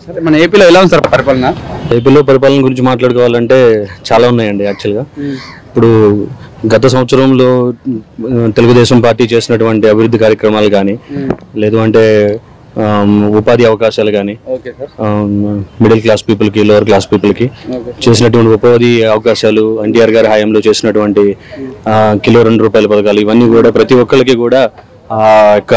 సరే మన ఏపీలో ఎలా ఉంది సార్ పరిపాలన ఏపీలో పరిపాలన గురించి మాట్లాడుకోవాలంటే చాలా ఉన్నాయండి యాక్చువల్గా ఇప్పుడు గత సంవత్సరంలో ఆ, తెలుగుదేశం పార్టీ చేసినటువంటి అభివృద్ధి కార్యక్రమాలు కానీ లేదు అంటే ఆమ్, ఉపాధి అవకాశాలు కానీ ఓకే సార్ మిడిల్ క్లాస్ పీపుల్కి లోవర్ క్లాస్ పీపుల్కి చేసినటువంటి ఉపాధి అవకాశాలు ఎన్టీఆర్ గారి హయాంలో చేసినటువంటి ఆ, కిలో రెండు రూపాయల పథకాలు ఇవన్నీ కూడా ప్రతి ఒక్కరికి కూడా ఆ యొక్క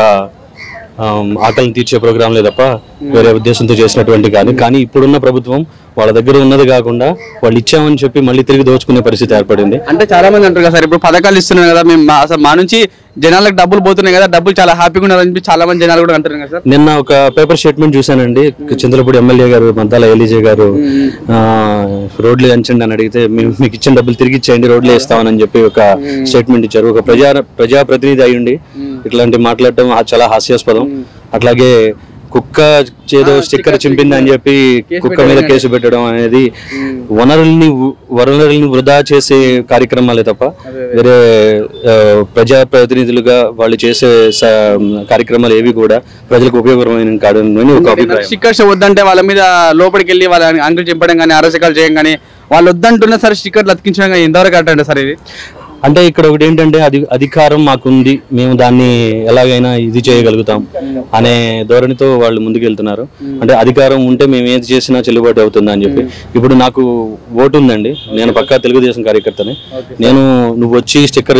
ఆమ్, ఆకలిని తీర్చే ప్రోగ్రాంలే తప్ప వేరే ఉద్దేశంతో చేసినటువంటి కానీ కానీ ఇప్పుడున్న ప్రభుత్వం వాళ్ళ దగ్గర ఉన్నది కాకుండా వాళ్ళు ఇచ్చామని చెప్పి మళ్ళీ తిరిగి దోచుకునే పరిస్థితి ఏర్పడింది అంటే చాలా మంది అంటారు కదా సార్ ఇప్పుడు పథకాలు ఇస్తున్నారు కదా మేము మా- అసలు మా నుంచి జనాలకు డబ్బులు పోతున్నాయి కదా డబ్బులు చాలా హ్యాపీగా ఉన్నారని చెప్పి చాలా మంది జనాలు కూడా అంటారు కదా సార్ నిన్న ఒక పేపర్ స్టేట్మెంట్ చూశానండి చంద్రపూడి ఎమ్మెల్యే గారు మంతాల ఎలిజే గారు ఆ, రోడ్లు ఎంచండి అని అడిగితే మేము మీకు ఇచ్చిన డబ్బులు తిరిగి ఇచ్చేయండి రోడ్లు వేస్తామని చెప్పి ఒక స్టేట్మెంట్ ఇచ్చారు ఒక ప్రజా ప్రజాప్రతినిధి అయ్యుండి ఇట్లాంటి మాట్లాడటం ఆ చాలా హాస్యాస్పదం అట్లాగే కుక్క చేదో స్టిక్కర్ చింపింది అని చెప్పి కుక్క మీద కేసు పెట్టడం అనేది వనరుల్ని వు- వనరుల్ని వృధా చేసే కార్యక్రమాలే తప్ప వేరే ఆ, ప్రజా ప్రతినిధులుగా వాళ్ళు చేసే స- కార్యక్రమాలు ఏవి కూడా ప్రజలకు ఉపయోగకరమైన కాదని ఒక అభిప్రాయం స్టిక్కర్స్ వద్దంటే వాళ్ళ మీద లోపలికి వెళ్ళి వాళ్ళ అంకులు చింపడం కానీ అరసకాలు చేయడం కానీ వాళ్ళు వద్దంటున్నా సరే స్టిక్కర్లు అతికించడం కానీ ఎంతవరకు అంటే సార్ ఇది అంటే ఇక్కడ ఒకటి ఏంటంటే అది అధికారం మాకుంది మేము దాన్ని ఎలాగైనా ఇది చేయగలుగుతాం అనే ధోరణితో వాళ్ళు ముందుకెళ్తున్నారు అంటే అధికారం ఉంటే మేము ఏది చేసినా చెల్లుబాటు అవుతుంది అని చెప్పి ఇప్పుడు నాకు ఓటు ఉందండి నేను పక్కా తెలుగుదేశం కార్యకర్తని నేను నువ్వు వచ్చి స్టిక్కర్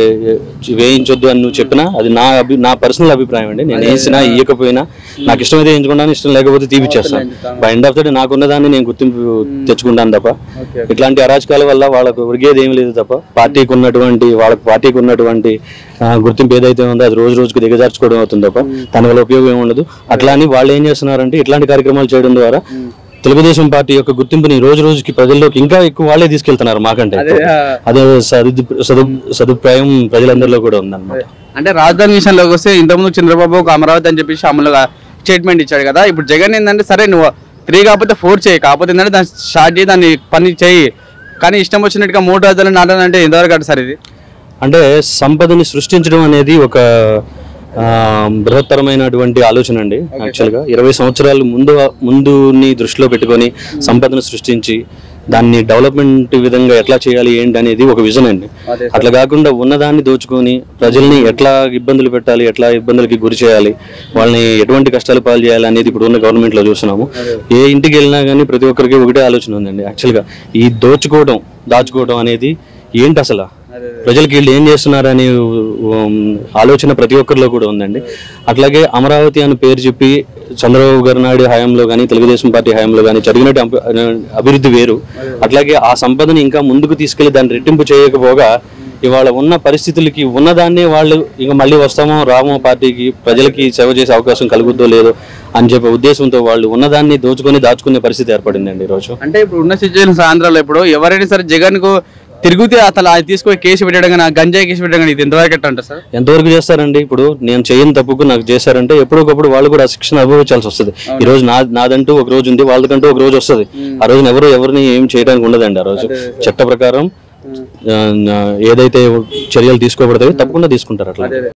వేయించొద్దు అని నువ్వు చెప్పినా అది నా అభి నా పర్సనల్ అభిప్రాయం అండి నేను వేసినా ఇయ్యకపోయినా నాకు ఇష్టమైతే వేయించుకుంటాను ఇష్టం లేకపోతే తీపిచ్చేస్తాను by end of the day నాకున్న దాన్ని నేను గుర్తింపు తెచ్చుకుంటాను తప్ప ఇట్లాంటి అరాచకాల వల్ల వాళ్ళకు ఒరిగేది ఏమీ లేదు తప్ప పార్టీకి ఉన్నటువంటి వాళ్ళకి పార్టీకి ఉన్నటువంటి ఆ, గుర్తింపు ఏదైతే ఉందో అది రోజు రోజుకు దిగజార్చుకోవడం అవుతుంది తప్ప దానివల్ల ఉపయోగం ఏమి ఉండదు అట్లా అని వాళ్ళు ఏం చేస్తున్నారంటే ఇట్లాంటి కార్యక్రమాలు చేయడం ద్వారా తెలుగుదేశం పార్టీ యొక్క గుర్తింపుని రోజు రోజుకి ప్రజల్లోకి ఇంకా ఎక్కువ వాళ్ళే తీసుకెళ్తున్నారు మాకంటే అదే సదు సదు సదుపాయం ప్రజలందరిలో కూడా ఉందన్నమాట అంటే రాజధాని విషయంలోకి వస్తే ఇంతకుముందు చంద్రబాబు ఒక అమరావతి అని చెప్పేసి అమలుగా స్టేట్మెంట్ ఇచ్చాడు కదా ఇప్పుడు జగన్ ఏంటంటే సరే నువ్వు త్రీ కాకపోతే ఫోర్ చేయి కాకపోతే ఏంటంటే దాన్ని స్టార్ట్ చేయి దాన్ని పని చేయి కానీ ఇష్టం వచ్చినట్టుగా మూడు రాజధానులు నాటాలంటే ఎంతవరకు అంటే సార్ ఇది అంటే సంపదని సృష్టించడం అనేది ఒక ఆ, బృహత్తరమైనటువంటి ఆలోచన అండి యాక్చువల్గా ఇరవై సంవత్సరాలు ముందు ముందుని దృష్టిలో పెట్టుకొని సంపదను సృష్టించి దాన్ని డెవలప్మెంట్ విధంగా ఎట్లా చేయాలి ఏంటి అనేది ఒక విజన్ అండి అట్లా కాకుండా ఉన్నదాన్ని దోచుకొని ప్రజల్ని ఎట్లా ఇబ్బందులు పెట్టాలి ఎట్లా ఇబ్బందులకి గురి చేయాలి వాళ్ళని ఎటువంటి కష్టాలు పాలు చేయాలి అనేది ఇప్పుడు ఉన్న గవర్నమెంట్ లో చూస్తున్నాము ఏ ఇంటికి వెళ్ళినా కానీ ప్రతి ఒక్కరికి ఒకటే ఆలోచన ఉందండి యాక్చువల్గా ఈ దోచుకోవడం దాచుకోవడం అనేది ఏంటి అసలు ప్రజలకి వీళ్ళు ఏం చేస్తున్నారు అనే ఉమ్, ఆలోచన ప్రతి ఒక్కరిలో కూడా ఉందండి అట్లాగే అమరావతి అని పేరు చెప్పి చంద్రబాబు గారి నాయుడు హయాంలో కానీ తెలుగుదేశం పార్టీ హయాంలో కానీ జరిగినట్టు అభి- అభివృద్ధి వేరు అట్లాగే ఆ సంపదని ఇంకా ముందుకు తీసుకెళ్లి దాన్ని రెట్టింపు చేయకపోగా ఇవాళ ఉన్న పరిస్థితులకి ఉన్నదాన్నే వాళ్ళు ఇక మళ్ళీ వస్తామో రామో పార్టీకి ప్రజలకి సేవ చేసే అవకాశం కలుగుద్దో లేదో అని చెప్పే ఉద్దేశంతో వాళ్ళు ఉన్నదాన్ని దోచుకొని దాచుకునే పరిస్థితి ఏర్పడిందండి ఈరోజు అంటే ఇప్పుడు ఉన్న సిచ్యువేషన్ ఆంధ్రాలో ఇప్పుడు ఎవరైనా సరే జగన్ కు తిరిగితే అసలు అది తీసుకొని కేసు పెట్టడం కానీ ఆ గంజాయి కేసు పెట్టడం కానీ ఇది ఎంతవరకు ఎట్ట అంటారు సార్ ఎంతవరకు చేస్తారండి ఇప్పుడు నేను చేయని తప్పుకు నాకు చేశారంటే ఎప్పటికప్పుడు వాళ్ళు కూడా ఆ శిక్షణ అనుభవించాల్సి వస్తుంది ఈ రోజు నా నాదంటూ ఒక రోజు ఉంది వాళ్ళకంటూ ఒక రోజు వస్తుంది ఆ రోజున ఎవరు ఎవరిని ఏం చేయడానికి ఉండదండి ఆ రోజు చట్ట ప్రకారం ఆ, ఏదైతే చర్యలు తీసుకోబడతాయో తప్పకుండా తీసుకుంటారు అట్లా